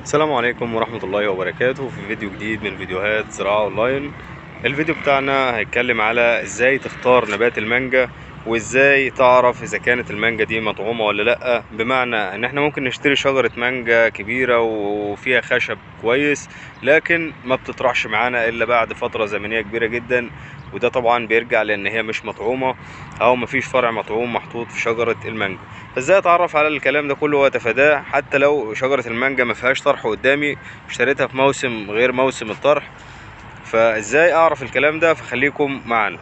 السلام عليكم ورحمة الله وبركاته في فيديو جديد من فيديوهات زراعة اونلاين الفيديو بتاعنا هيتكلم على ازاي تختار نبات المانجا وازاي تعرف اذا كانت المانجا دي مطعومة ولا لا بمعنى ان احنا ممكن نشتري شجرة مانجا كبيرة وفيها خشب كويس لكن ما بتطرحش معانا الا بعد فترة زمنية كبيرة جدا وده طبعا بيرجع لان هي مش مطعومة او مفيش فرع مطعوم محطوط في شجرة المانجا فازاي اتعرف على الكلام ده كله واتفاداه حتى لو شجرة المانجا ما فيهاش طرح قدامي اشتريتها في موسم غير موسم الطرح فازاي اعرف الكلام ده فخليكم معنا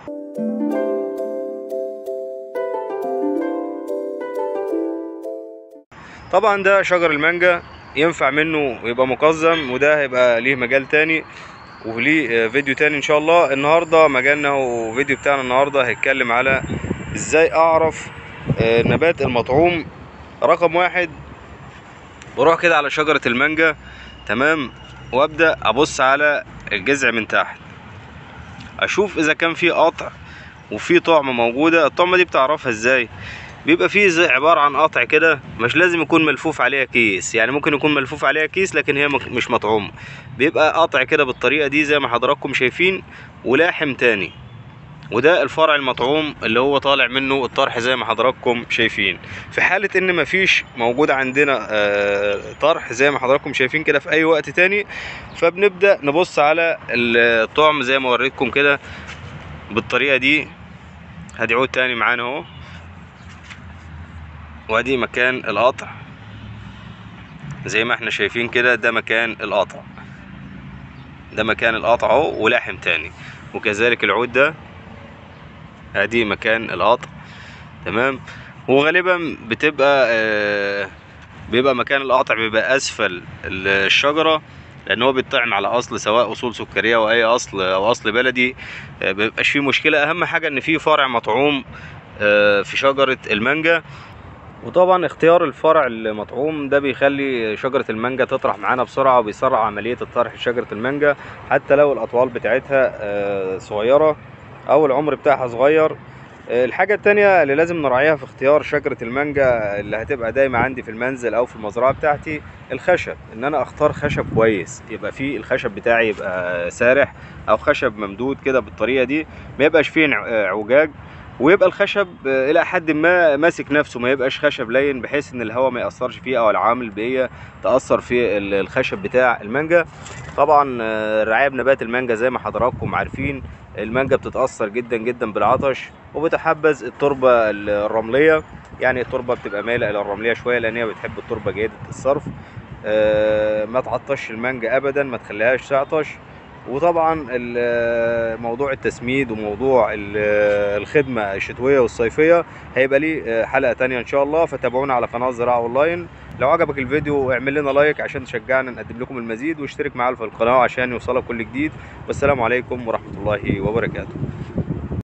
طبعا ده شجر المانجا ينفع منه يبقى مقزم وده هيبقى ليه مجال تاني وليه فيديو تاني ان شاء الله النهارده مجالنا وفيديو بتاعنا النهارده هيتكلم على ازاي اعرف نبات المطعوم رقم واحد بروح كده على شجرة المانجا تمام وابدأ ابص على الجذع من تحت اشوف اذا كان في قطع وفي طعمة موجودة الطعمة دي بتعرفها ازاي بيبقى فيه زي عبارة عن قطع كده مش لازم يكون ملفوف عليها كيس يعني ممكن يكون ملفوف عليها كيس لكن هي مش مطعومة بيبقى قطع كده بالطريقة دي زي ما حضراتكم شايفين ولاحم تاني وده الفرع المطعوم اللي هو طالع منه الطرح زي ما حضراتكم شايفين في حالة ان مفيش موجود عندنا طرح زي ما حضراتكم شايفين كده في اي وقت تاني فبنبدأ نبص على الطعم زي ما وريتكم كده بالطريقة دي هدي عود تاني معانا اهو وادي مكان القطع زي ما احنا شايفين كده ده مكان القطع ده مكان القطع اهو ولاحم تاني وكذلك العود ده ادي مكان القطع تمام وغالبا بتبقى آه بيبقى مكان القطع بيبقى اسفل الشجره لان هو بيطعم على اصل سواء اصول سكريه او اي اصل او اصل بلدي آه مبيبقاش فيه مشكله اهم حاجه ان فيه فرع مطعوم آه في شجره المانجا وطبعا اختيار الفرع المطعوم ده بيخلي شجرة المانجا تطرح معانا بسرعة وبيسرع عملية الطرح لشجرة المانجا حتى لو الأطوال بتاعتها صغيرة أو العمر بتاعها صغير الحاجة التانية اللي لازم نراعيها في اختيار شجرة المانجا اللي هتبقى دايما عندي في المنزل أو في المزرعة بتاعتي الخشب إن أنا أختار خشب كويس يبقى فيه الخشب بتاعي يبقى سارح أو خشب ممدود كده بالطريقة دي ما يبقاش فيه عوجاج ويبقى الخشب الى حد ما ماسك نفسه ما يبقاش خشب لين بحيث ان الهواء ما ياثرش فيه او العوامل البيئيه تاثر في الخشب بتاع المانجا طبعا الرعايه بنبات المانجا زي ما حضراتكم عارفين المانجا بتتاثر جدا جدا بالعطش وبتحبذ التربه الرمليه يعني التربه بتبقى مايله الى الرمليه شويه لان هي بتحب التربه جيده الصرف ما تعطش المانجا ابدا ما تخليهاش تعطش وطبعا موضوع التسميد وموضوع الخدمة الشتوية والصيفية هيبقى ليه حلقة تانية ان شاء الله فتابعونا على قناة زراعة اونلاين لو عجبك الفيديو اعمل لنا لايك عشان تشجعنا نقدم لكم المزيد واشترك معانا في القناة عشان يوصلك كل جديد والسلام عليكم ورحمة الله وبركاته